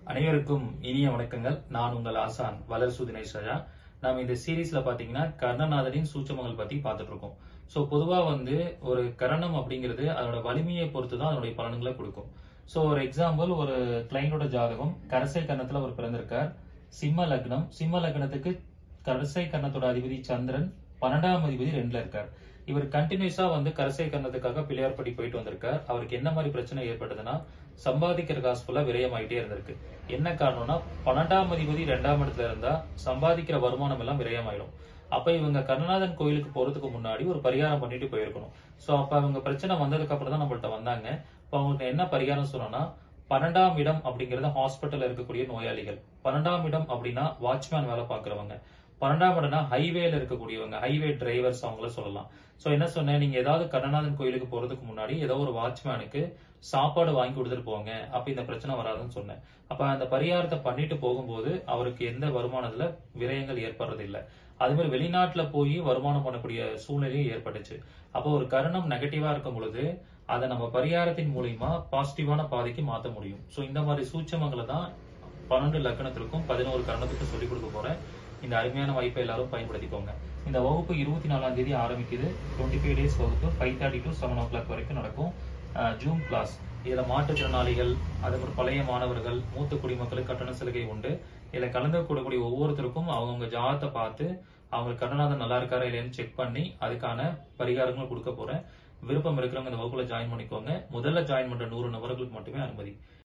அனைவருக்கும் இனிய வணக்கங்கள் நான் உங்கள் ஆசான் வளர் சுதினை சஜா நாம இந்த சீரீஸ்ல பாத்தீங்கன்னா கர்ணநாதனின் சூட்சமங்கள் பத்தி பார்த்துட்டு இருக்கோம் சோ பொதுவா வந்து ஒரு கரணம் அப்படிங்கிறது அதோட வலிமையை பொறுத்து தான் அதனுடைய பலன்களை கொடுக்கும் சோ ஒரு எக்ஸாம்பிள் ஒரு கிளைண்டோட ஜாதகம் கரசை கர்ணத்துல அவர் பிறந்திருக்கார் சிம்ம லக்னம் சிம்ம லக்னத்துக்கு கரசை கர்ணத்தோட அதிபதி சந்திரன் பன்னெண்டாம் அதிபதி ரெண்டுல இருக்கார் இவர் கண்டினியூஸா வந்து கரசை கர்ணத்துக்காக பிள்ளையார்படி போயிட்டு வந்திருக்கார் அவருக்கு என்ன மாதிரி பிரச்சனை ஏற்பட்டதுன்னா சம்பாதிக்கிற காசு ஃபுல்லா விரயமாயிட்டே இருந்திருக்கு என்ன காரணம்னா பன்னெண்டாம் அதிபதி ரெண்டாம் இடத்துல இருந்தா சம்பாதிக்கிற வருமானம் எல்லாம் விரயமாயிடும் அப்ப இவங்க கருணாதன் கோயிலுக்கு போறதுக்கு முன்னாடி ஒரு பரிகாரம் பண்ணிட்டு போயிருக்கணும் சோ அப்ப அவங்க பிரச்சனை வந்ததுக்கு அப்புறம் தான் நம்மள்ட்ட வந்தாங்க இப்ப அவங்களுக்கு என்ன பரிகாரம் சொன்னோம்னா பன்னெண்டாம் இடம் அப்படிங்கறது ஹாஸ்பிட்டல்ல இருக்கக்கூடிய நோயாளிகள் பன்னெண்டாம் இடம் அப்படின்னா வாட்ச்மேன் வேலை பாக்குறவங்க பன்னெண்டாம் இடம்னா ஹைவேல இருக்கக்கூடியவங்க ஹைவே டிரைவர்ஸ் அவங்கள சொல்லலாம் சோ என்ன சொன்னேன் நீங்க ஏதாவது கருணாதன் கோயிலுக்கு போறதுக்கு முன்னாடி ஏதோ ஒரு வாட்ச்மேனுக்கு சாப்பாடு வாங்கி கொடுத்துட்டு போங்க அப்ப இந்த பிரச்சனை வராதுன்னு சொன்னேன் அப்ப அந்த பரிகாரத்தை பண்ணிட்டு போகும்போது அவருக்கு எந்த வருமானத்துல விரயங்கள் ஏற்படுறது இல்ல அது மாதிரி வெளிநாட்டுல போய் வருமானம் பண்ணக்கூடிய சூழ்நிலையும் ஏற்பட்டுச்சு அப்போ ஒரு கருணம் நெகட்டிவா இருக்கும் பொழுது அதை நம்ம பரிகாரத்தின் மூலியமா பாசிட்டிவான பாதைக்கு மாத்த முடியும் சோ இந்த மாதிரி சூட்சமங்களை தான் பன்னெண்டு லக்கணத்திற்கும் பதினோரு கரணத்துக்கும் சொல்லிக் கொடுக்க போறேன் இந்த அருமையான வாய்ப்பை எல்லாரும் பயன்படுத்திக்கோங்க இந்த வகுப்பு இருபத்தி நாலாம் தேதி ஆரம்பிக்குது டுவெண்ட்டி ஃபைவ் டேஸ் வகுப்பு five thirty to seven o'clock வரைக்கும் நடக்கும் ஜூம் கிளாஸ் இதுல மாற்றுத்திறனாளிகள் அதுக்கப்புறம் பழைய மாணவர்கள் மூத்த குடிமக்களுக்கு கட்டண சலுகை உண்டு இதுல கலந்து கூடக்கூடிய ஒவ்வொருத்தருக்கும் அவங்கவுங்க ஜாதத்தை பார்த்து அவங்களுக்கு கருணாதன் நல்லா இருக்காரா இல்லையான்னு செக் பண்ணி அதுக்கான பரிகாரங்களும் கொடுக்க போறேன் விருப்பம் இருக்கிறவங்க இந்த வகுப்புல ஜாயின் பண்ணிக்கோங்க முதல்ல ஜாயின் பண்ற நூறு நபர்களுக்கு மட்டுமே அனுமதி